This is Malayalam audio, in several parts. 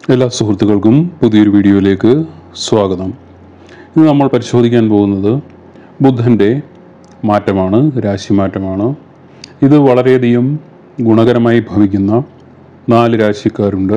എല്ലാ സുഹൃത്തുക്കൾക്കും പുതിയൊരു വീഡിയോയിലേക്ക് സ്വാഗതം ഇന്ന് നമ്മൾ പരിശോധിക്കാൻ പോകുന്നത് ബുധൻ്റെ മാറ്റമാണ് രാശിമാറ്റമാണ് ഇത് വളരെയധികം ഗുണകരമായി ഭവിക്കുന്ന നാല് രാശിക്കാരുണ്ട്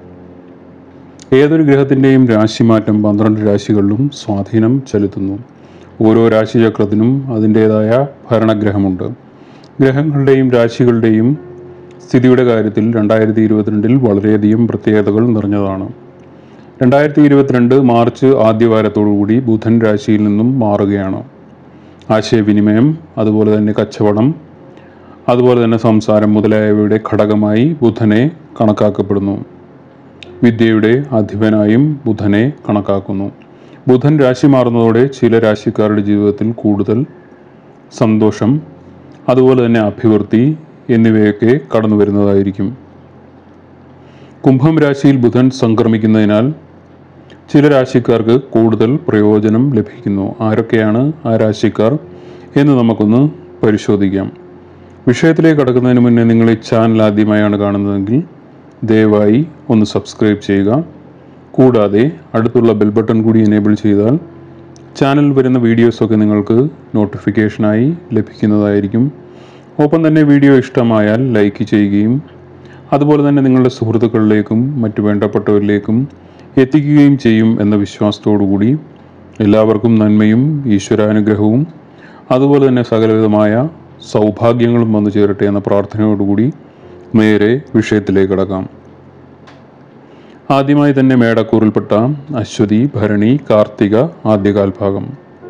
ഏതൊരു ഗ്രഹത്തിൻ്റെയും രാശിമാറ്റം പന്ത്രണ്ട് രാശികളിലും സ്വാധീനം ചെലുത്തുന്നു ഓരോ രാശിചക്രത്തിനും അതിൻ്റേതായ ഭരണഗ്രഹമുണ്ട് ഗ്രഹങ്ങളുടെയും രാശികളുടെയും സ്ഥിതിയുടെ കാര്യത്തിൽ രണ്ടായിരത്തി ഇരുപത്തിരണ്ടിൽ വളരെയധികം പ്രത്യേകതകൾ നിറഞ്ഞതാണ് രണ്ടായിരത്തി ഇരുപത്തിരണ്ട് മാർച്ച് ആദ്യവാരത്തോടുകൂടി ബുധൻ രാശിയിൽ നിന്നും മാറുകയാണ് ആശയവിനിമയം അതുപോലെ തന്നെ കച്ചവടം അതുപോലെ തന്നെ സംസാരം മുതലായവയുടെ ഘടകമായി ബുധനെ കണക്കാക്കപ്പെടുന്നു വിദ്യയുടെ അധിപനായും ബുധനെ കണക്കാക്കുന്നു ബുധൻ രാശി മാറുന്നതോടെ ചില രാശിക്കാരുടെ ജീവിതത്തിൽ കൂടുതൽ സന്തോഷം അതുപോലെ തന്നെ അഭിവൃദ്ധി എന്നിവയൊക്കെ കടന്നു വരുന്നതായിരിക്കും കുംഭം രാശിയിൽ ബുധൻ സംക്രമിക്കുന്നതിനാൽ ചില രാശിക്കാർക്ക് കൂടുതൽ പ്രയോജനം ലഭിക്കുന്നു ആരൊക്കെയാണ് ആ രാശിക്കാർ എന്ന് നമുക്കൊന്ന് പരിശോധിക്കാം വിഷയത്തിലേക്ക് കടക്കുന്നതിന് മുന്നേ നിങ്ങൾ ഈ ചാനൽ ആദ്യമായാണ് കാണുന്നതെങ്കിൽ ദയവായി ഒന്ന് സബ്സ്ക്രൈബ് ചെയ്യുക കൂടാതെ അടുത്തുള്ള ബെൽ ബട്ടൺ കൂടി എനേബിൾ ചെയ്താൽ ചാനൽ വരുന്ന വീഡിയോസൊക്കെ നിങ്ങൾക്ക് നോട്ടിഫിക്കേഷനായി ലഭിക്കുന്നതായിരിക്കും ഒപ്പം തന്നെ വീഡിയോ ഇഷ്ടമായാൽ ലൈക്ക് ചെയ്യുകയും അതുപോലെ തന്നെ നിങ്ങളുടെ സുഹൃത്തുക്കളിലേക്കും മറ്റു വേണ്ടപ്പെട്ടവരിലേക്കും എത്തിക്കുകയും ചെയ്യും എന്ന വിശ്വാസത്തോടു കൂടി എല്ലാവർക്കും നന്മയും ഈശ്വരാനുഗ്രഹവും അതുപോലെ തന്നെ സകലവിധമായ സൗഭാഗ്യങ്ങളും വന്നു ചേരട്ടെ എന്ന പ്രാർത്ഥനയോടുകൂടി നേരെ വിഷയത്തിലേക്ക് കടക്കാം ആദ്യമായി തന്നെ മേടക്കൂറിൽപ്പെട്ട അശ്വതി ഭരണി കാർത്തിക ആദ്യകാൽഭാഗം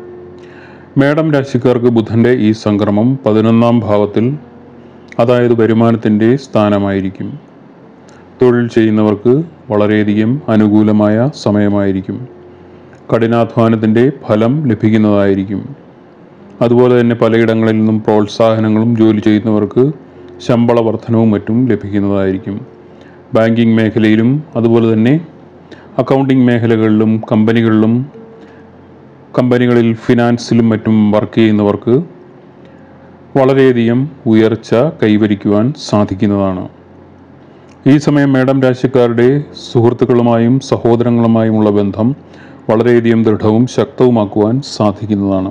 മേടം രാശിക്കാർക്ക് ബുധന്റെ ഈ സംക്രമം പതിനൊന്നാം ഭാവത്തിൽ അതായത് വരുമാനത്തിൻ്റെ സ്ഥാനമായിരിക്കും തൊഴിൽ ചെയ്യുന്നവർക്ക് വളരെയധികം അനുകൂലമായ സമയമായിരിക്കും കഠിനാധ്വാനത്തിൻ്റെ ഫലം ലഭിക്കുന്നതായിരിക്കും അതുപോലെ തന്നെ പലയിടങ്ങളിൽ നിന്നും പ്രോത്സാഹനങ്ങളും ജോലി ചെയ്യുന്നവർക്ക് ശമ്പള വർധനവും മറ്റും ലഭിക്കുന്നതായിരിക്കും ബാങ്കിങ് മേഖലയിലും അതുപോലെ തന്നെ അക്കൗണ്ടിങ് മേഖലകളിലും കമ്പനികളിലും കമ്പനികളിൽ ഫിനാൻസിലും മറ്റും വർക്ക് ചെയ്യുന്നവർക്ക് വളരെയധികം ഉയർച്ച കൈവരിക്കുവാൻ സാധിക്കുന്നതാണ് ഈ സമയം മേഡം രാശിക്കാരുടെ സുഹൃത്തുക്കളുമായും സഹോദരങ്ങളുമായുമുള്ള ബന്ധം വളരെയധികം ദൃഢവും ശക്തവുമാക്കുവാൻ സാധിക്കുന്നതാണ്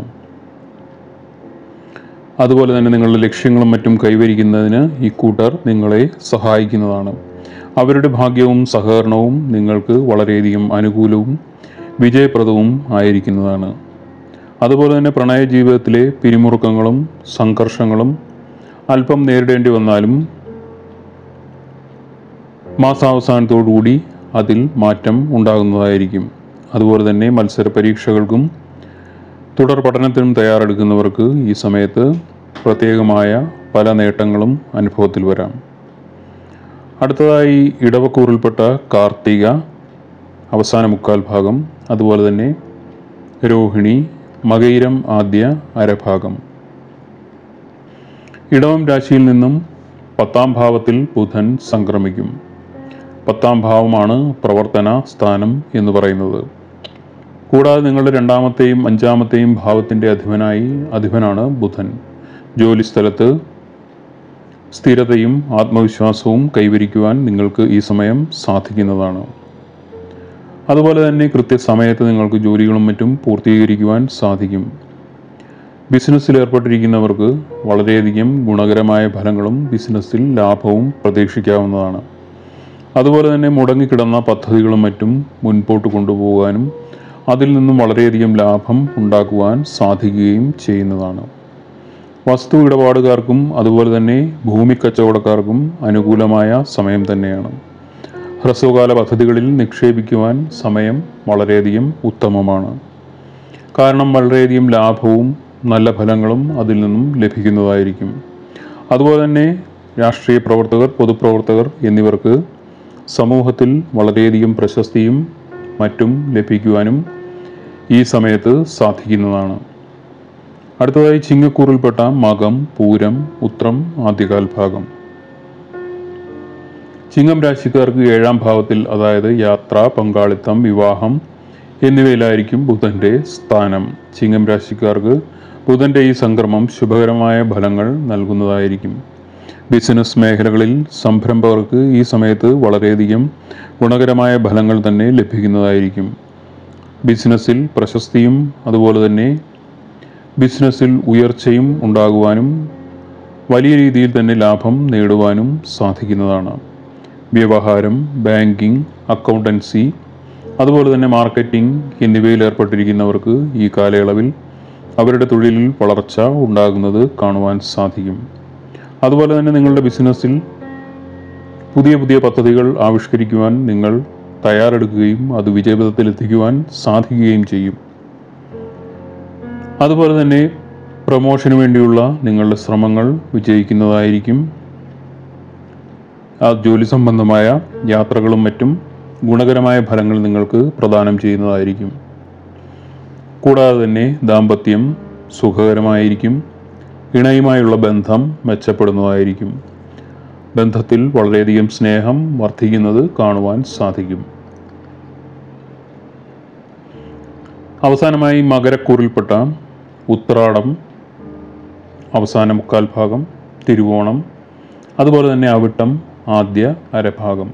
അതുപോലെ തന്നെ നിങ്ങളുടെ ലക്ഷ്യങ്ങളും മറ്റും കൈവരിക്കുന്നതിന് ഈ കൂട്ടർ നിങ്ങളെ സഹായിക്കുന്നതാണ് അവരുടെ ഭാഗ്യവും സഹകരണവും നിങ്ങൾക്ക് വളരെയധികം അനുകൂലവും വിജയപ്രദവും ആയിരിക്കുന്നതാണ് അതുപോലെ തന്നെ പ്രണയ ജീവിതത്തിലെ പിരിമുറുക്കങ്ങളും സംഘർഷങ്ങളും അല്പം നേരിടേണ്ടി വന്നാലും മാസാവസാനത്തോടുകൂടി അതിൽ മാറ്റം ഉണ്ടാകുന്നതായിരിക്കും അതുപോലെ തന്നെ മത്സര പരീക്ഷകൾക്കും തുടർ പഠനത്തിനും തയ്യാറെടുക്കുന്നവർക്ക് ഈ സമയത്ത് പ്രത്യേകമായ പല നേട്ടങ്ങളും അനുഭവത്തിൽ വരാം അടുത്തതായി ഇടവക്കൂറിൽപ്പെട്ട കാർത്തിക അവസാന മുക്കാൽ ഭാഗം അതുപോലെ തന്നെ രോഹിണി മകയിരം ആദ്യ അരഭാഗം ഇടവം രാശിയിൽ നിന്നും പത്താം ഭാവത്തിൽ ബുധൻ സംക്രമിക്കും പത്താം ഭാവമാണ് പ്രവർത്തന സ്ഥാനം എന്ന് പറയുന്നത് കൂടാതെ നിങ്ങളുടെ രണ്ടാമത്തെയും അഞ്ചാമത്തെയും ഭാവത്തിൻ്റെ അധിപനായി അധിപനാണ് ബുധൻ ജോലി സ്ഥലത്ത് സ്ഥിരതയും ആത്മവിശ്വാസവും കൈവരിക്കുവാൻ നിങ്ങൾക്ക് ഈ സമയം സാധിക്കുന്നതാണ് അതുപോലെ തന്നെ കൃത്യസമയത്ത് നിങ്ങൾക്ക് ജോലികളും മറ്റും പൂർത്തീകരിക്കുവാൻ സാധിക്കും ബിസിനസ്സിൽ ഏർപ്പെട്ടിരിക്കുന്നവർക്ക് വളരെയധികം ഗുണകരമായ ഫലങ്ങളും ബിസിനസ്സിൽ ലാഭവും പ്രതീക്ഷിക്കാവുന്നതാണ് അതുപോലെ തന്നെ മുടങ്ങിക്കിടന്ന പദ്ധതികളും മറ്റും മുൻപോട്ട് കൊണ്ടുപോകാനും അതിൽ നിന്നും വളരെയധികം ലാഭം ഉണ്ടാക്കുവാൻ സാധിക്കുകയും ചെയ്യുന്നതാണ് വസ്തു ഇടപാടുകാർക്കും അതുപോലെ തന്നെ ഭൂമി കച്ചവടക്കാർക്കും അനുകൂലമായ സമയം തന്നെയാണ് ഹ്രസ്വകാല പദ്ധതികളിൽ നിക്ഷേപിക്കുവാൻ സമയം വളരെയധികം ഉത്തമമാണ് കാരണം വളരെയധികം ലാഭവും നല്ല ഫലങ്ങളും അതിൽ നിന്നും ലഭിക്കുന്നതായിരിക്കും അതുപോലെ തന്നെ രാഷ്ട്രീയ പ്രവർത്തകർ പൊതുപ്രവർത്തകർ എന്നിവർക്ക് സമൂഹത്തിൽ വളരെയധികം പ്രശസ്തിയും മറ്റും ലഭിക്കുവാനും ഈ സമയത്ത് സാധിക്കുന്നതാണ് അടുത്തതായി ചിങ്ങക്കൂറിൽപ്പെട്ട മകം പൂരം ഉത്രം ആദ്യകാൽ ഭാഗം ചിങ്ങം രാശിക്കാർക്ക് ഏഴാം ഭാവത്തിൽ അതായത് യാത്ര പങ്കാളിത്തം വിവാഹം എന്നിവയിലായിരിക്കും ബുധന്റെ സ്ഥാനം ചിങ്ങം രാശിക്കാർക്ക് ബുധന്റെ ഈ സംക്രമം ശുഭകരമായ ഫലങ്ങൾ നൽകുന്നതായിരിക്കും ബിസിനസ് മേഖലകളിൽ സംരംഭകർക്ക് ഈ സമയത്ത് വളരെയധികം ഗുണകരമായ ഫലങ്ങൾ തന്നെ ലഭിക്കുന്നതായിരിക്കും ബിസിനസ്സിൽ പ്രശസ്തിയും അതുപോലെ തന്നെ ബിസിനസ്സിൽ ഉയർച്ചയും ഉണ്ടാകുവാനും വലിയ രീതിയിൽ തന്നെ ലാഭം നേടുവാനും സാധിക്കുന്നതാണ് വ്യവഹാരം ബാങ്കിംഗ് അക്കൗണ്ടൻസി അതുപോലെ തന്നെ മാർക്കറ്റിംഗ് എന്നിവയിൽ ഏർപ്പെട്ടിരിക്കുന്നവർക്ക് ഈ കാലയളവിൽ അവരുടെ തൊഴിലിൽ വളർച്ച ഉണ്ടാകുന്നത് കാണുവാൻ സാധിക്കും അതുപോലെ തന്നെ നിങ്ങളുടെ ബിസിനസ്സിൽ പുതിയ പുതിയ പദ്ധതികൾ ആവിഷ്കരിക്കുവാൻ നിങ്ങൾ തയ്യാറെടുക്കുകയും അത് വിജയപഥത്തിലെത്തിക്കുവാൻ സാധിക്കുകയും ചെയ്യും അതുപോലെ തന്നെ പ്രൊമോഷന് വേണ്ടിയുള്ള നിങ്ങളുടെ ശ്രമങ്ങൾ വിജയിക്കുന്നതായിരിക്കും ആ ജോലി സംബന്ധമായ യാത്രകളും മറ്റും ഗുണകരമായ ഫലങ്ങൾ നിങ്ങൾക്ക് പ്രദാനം ചെയ്യുന്നതായിരിക്കും കൂടാതെ തന്നെ ദാമ്പത്യം സുഖകരമായിരിക്കും ഇണയുമായുള്ള ബന്ധം മെച്ചപ്പെടുന്നതായിരിക്കും ബന്ധത്തിൽ വളരെയധികം സ്നേഹം വർദ്ധിക്കുന്നത് കാണുവാൻ സാധിക്കും അവസാനമായി മകരക്കൂറിൽപ്പെട്ട ഉത്രാടം അവസാന മുക്കാൽ ഭാഗം തിരുവോണം അതുപോലെ തന്നെ അവിട്ടം ആദ്യ അരഭാഗം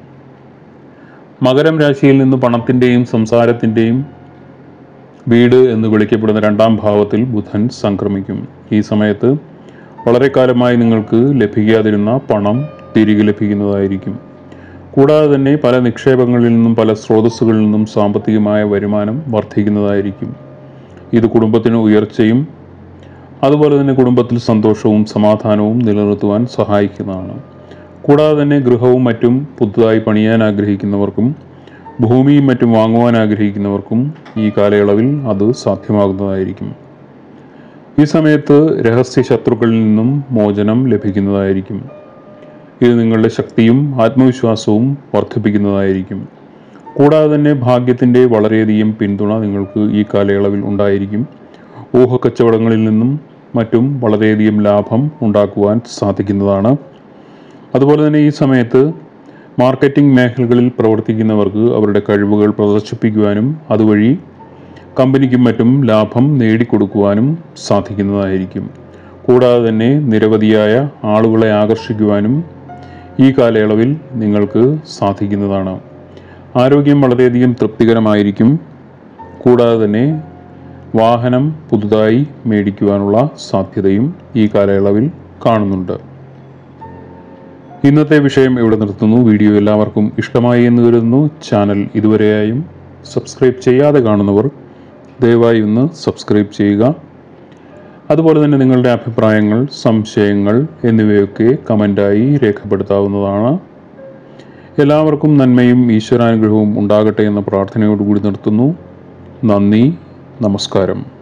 മകരം രാശിയിൽ നിന്ന് പണത്തിൻ്റെയും സംസാരത്തിൻ്റെയും വീട് എന്ന് വിളിക്കപ്പെടുന്ന രണ്ടാം ഭാവത്തിൽ ബുധൻ സംക്രമിക്കും ഈ സമയത്ത് വളരെ കാലമായി നിങ്ങൾക്ക് ലഭിക്കാതിരുന്ന പണം തിരികെ ലഭിക്കുന്നതായിരിക്കും കൂടാതെ തന്നെ പല നിക്ഷേപങ്ങളിൽ നിന്നും പല സ്രോതസ്സുകളിൽ നിന്നും സാമ്പത്തികമായ വരുമാനം വർദ്ധിക്കുന്നതായിരിക്കും ഇത് കുടുംബത്തിന് ഉയർച്ചയും അതുപോലെ തന്നെ കുടുംബത്തിൽ സന്തോഷവും സമാധാനവും നിലനിർത്തുവാൻ സഹായിക്കുന്നതാണ് കൂടാതെ തന്നെ ഗൃഹവും മറ്റും പുതുതായി പണിയാൻ ആഗ്രഹിക്കുന്നവർക്കും ഭൂമിയും മറ്റും വാങ്ങുവാൻ ആഗ്രഹിക്കുന്നവർക്കും ഈ കാലയളവിൽ അത് സാധ്യമാകുന്നതായിരിക്കും ഈ സമയത്ത് രഹസ്യ ശത്രുക്കളിൽ നിന്നും മോചനം ലഭിക്കുന്നതായിരിക്കും ഇത് നിങ്ങളുടെ ശക്തിയും ആത്മവിശ്വാസവും വർദ്ധിപ്പിക്കുന്നതായിരിക്കും കൂടാതെ തന്നെ ഭാഗ്യത്തിൻ്റെ വളരെയധികം പിന്തുണ നിങ്ങൾക്ക് ഈ കാലയളവിൽ ഉണ്ടായിരിക്കും ഊഹക്കച്ചവടങ്ങളിൽ നിന്നും മറ്റും വളരെയധികം ലാഭം ഉണ്ടാക്കുവാൻ സാധിക്കുന്നതാണ് അതുപോലെ തന്നെ ഈ സമയത്ത് മാർക്കറ്റിംഗ് മേഖലകളിൽ പ്രവർത്തിക്കുന്നവർക്ക് അവരുടെ കഴിവുകൾ പ്രദർശിപ്പിക്കുവാനും അതുവഴി കമ്പനിക്കും മറ്റും ലാഭം നേടിക്കൊടുക്കുവാനും സാധിക്കുന്നതായിരിക്കും കൂടാതെ തന്നെ നിരവധിയായ ആളുകളെ ആകർഷിക്കുവാനും ഈ കാലയളവിൽ നിങ്ങൾക്ക് സാധിക്കുന്നതാണ് ആരോഗ്യം വളരെയധികം തൃപ്തികരമായിരിക്കും കൂടാതെ തന്നെ വാഹനം പുതുതായി മേടിക്കുവാനുള്ള സാധ്യതയും ഈ കാലയളവിൽ കാണുന്നുണ്ട് ഇന്നത്തെ വിഷയം ഇവിടെ നിർത്തുന്നു വീഡിയോ എല്ലാവർക്കും ഇഷ്ടമായി എന്ന് കരുതുന്നു ചാനൽ ഇതുവരെയായും സബ്സ്ക്രൈബ് ചെയ്യാതെ കാണുന്നവർ ദയവായി ഒന്ന് സബ്സ്ക്രൈബ് ചെയ്യുക അതുപോലെ തന്നെ നിങ്ങളുടെ അഭിപ്രായങ്ങൾ സംശയങ്ങൾ എന്നിവയൊക്കെ കമൻ്റായി രേഖപ്പെടുത്താവുന്നതാണ് എല്ലാവർക്കും നന്മയും ഈശ്വരാനുഗ്രഹവും ഉണ്ടാകട്ടെ എന്ന പ്രാർത്ഥനയോടുകൂടി നിർത്തുന്നു നന്ദി നമസ്കാരം